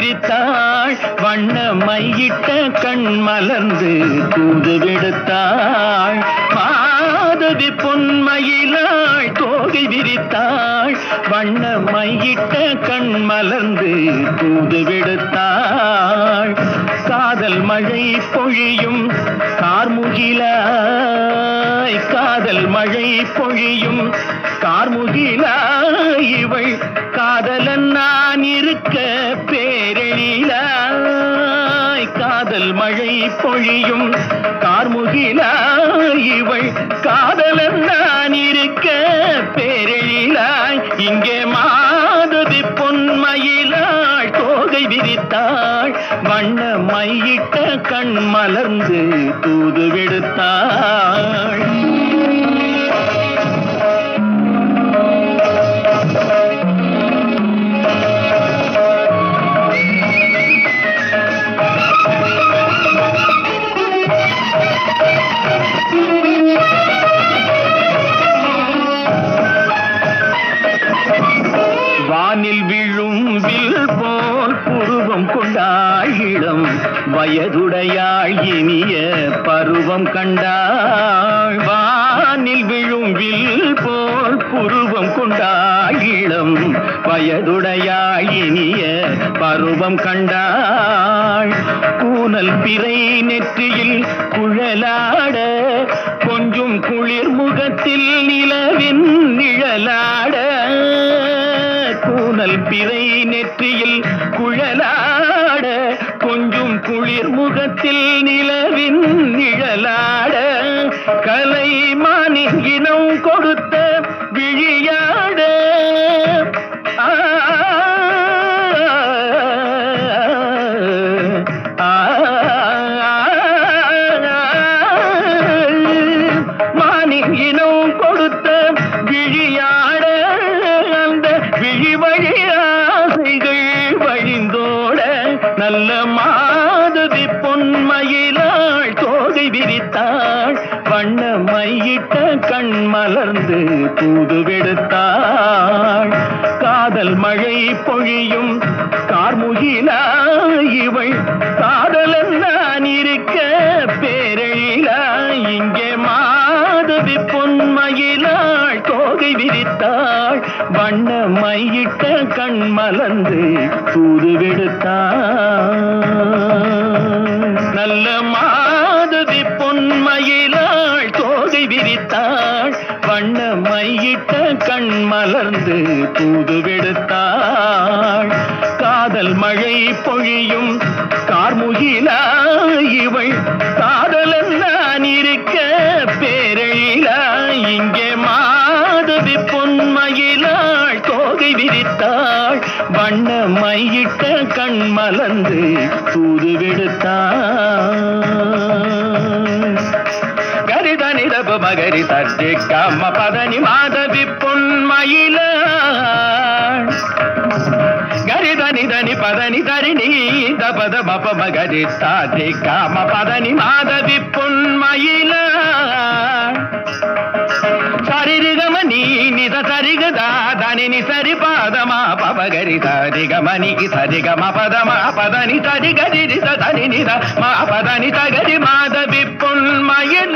விரித்தாள் வண்ண மையிட்ட கண் மலர்ந்து தூது விடுத்தாள் மாதவி பொன்மயிலாள் தோகை விரித்தாள் வண்ண மையிட்ட கண் மலர்ந்து தூது விடுத்தாள் காதல் மழை பொழியும் கார்முகிலாய் காதல் மழை பொழியும் கார்முகிலாய் இவள் காதலன் நான் இருக்க பேரெழிலாய் காதல் மழை பொழியும் கார்முகிலாய் இவள் காதலன் நான் இருக்க பேரெழிலாய் இங்கே மாதவி பொன்மயிலாள் தோகை விரித்தாள் வண்ண மையிட்ட கண் மலர்ந்து தூது விடுத்தாள் வானில் விழும் வில் போல் புருவம் கொண்டாள் இளம் வயதுடையாள் இனிய பருவம் கண்டாள் வானில் விழும் வில் போல் புருவம் கொண்டாள் இளம் வயதுடையாள் இனிய பருவம் கண்டாள் கூனல் பிறை நெற்றியில் குழலாட கொஞ்சம் குளிர் முகத்தில் நிலவின் நிழலாட கூனல் பிறை நெற்றியில் குழலாட கொஞ்சம் குளிர் முகத்தில் நிலவின் நிழலாட கலைமானின் இனம் கொடுத்த விழியாட ஆ, ஆ, மானின் இனம் கொடுத்த விழியாட அந்த விழி வழி ஆசைகள் வழிந்தோட நல்ல மாதவி பொன்மயிலாள் தோகை விரித்தாள் வண்ண மையிட்ட கண் மலர்ந்து தூது விடுத்தாள் காதல் மழை பொழியும் கார்முகிலா இவள் காதலன் நான் இருக்க பேரழிலா இங்கே மாதவி பொன்மயிலாள் தோகை விரித்தாள் வண்ண மையிட்ட கண் மலர்ந்து தூது விடுத்தாள் நல்ல மாதவி பொன்மயிலாள் தோகை விரித்தாள் வண்ண மையிட்ட கண் மலர்ந்து தூது விடுத்தாள் காதல் மழை பொழியும் கார்முகிலா இவள் காதலன் நான் இருக்க பேரழிலா இங்கே மாதவி பொன்மயிலாள் தோகை விரித்தாள் வண்ண மையிட்ட கண் மலர்ந்து தூது விடுத்தாள் கரிதனி தப மகரி சர்ஜி கம்ம பதனி மாதவி பொன்மயிலாள் గరిదని దని పదని తరిని దపద మప మగరి తాది కామ పదని మాధవి పొన్మయిల సరిగమ నీ నిద సరిగదా దానిని సరి పాదమా పపగరి సరిగమనికి సరిగమ పదమా పదని సరి గరి దని నిద మా పదని తగరి మాధవి పొన్మయిల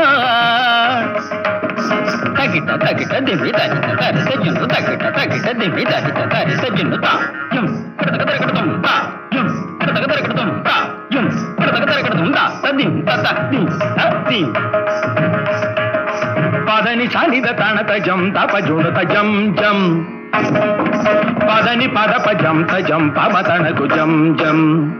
తగిట తగిట దిమ్మి తగిట తరిత జున్ను తగిట తగిట దిమ్మి తగిట తరిత జున్ను తా జుమ్ కడతక తరకడతం తా జుమ్ కడతక తరకడతం తా జుమ్ కడతక తరకడతం తా తదిం తత ది తది పదని సానిద తణత జం తప జుణత జం జం పదని పదప జం తజం పమ తణకు జం జం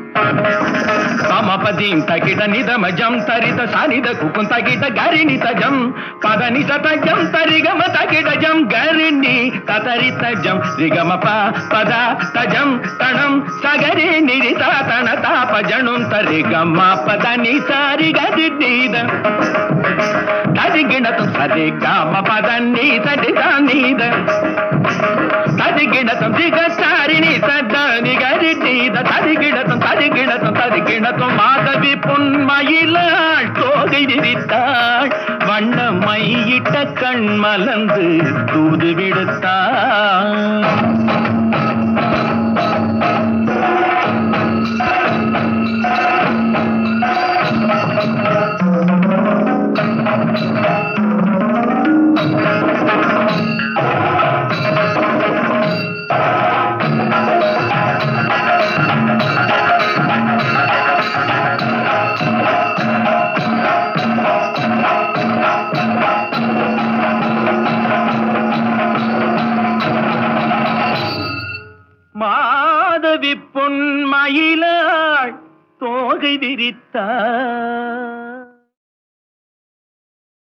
పమపదీం తగిట నిదమ జం తరిత సానిద కుకుం తగిట గరిని తజం పదని తజం తరిగమ తగిట జం గరిని తతరిత జం రిగమ ప పద తజం తణం సగరి నిరిత తణ తాప జణుం తరిగమ పదని సారి గది నీద తదిగిణతం సరి గమ పదని సరి నీద తదిగిణతం దిగసారిని సద్దని గరి నీద తదిగిణతం తదిగిணத்தம் ததிகிணத்தம் மாதவி பொன்மயிலாள் தோகை விரித்தாள் வண்ண மையிட்ட கண் மலர்ந்து தூது விடுத்தாள் பொன்மயிலாள் தோகை விரித்தாள்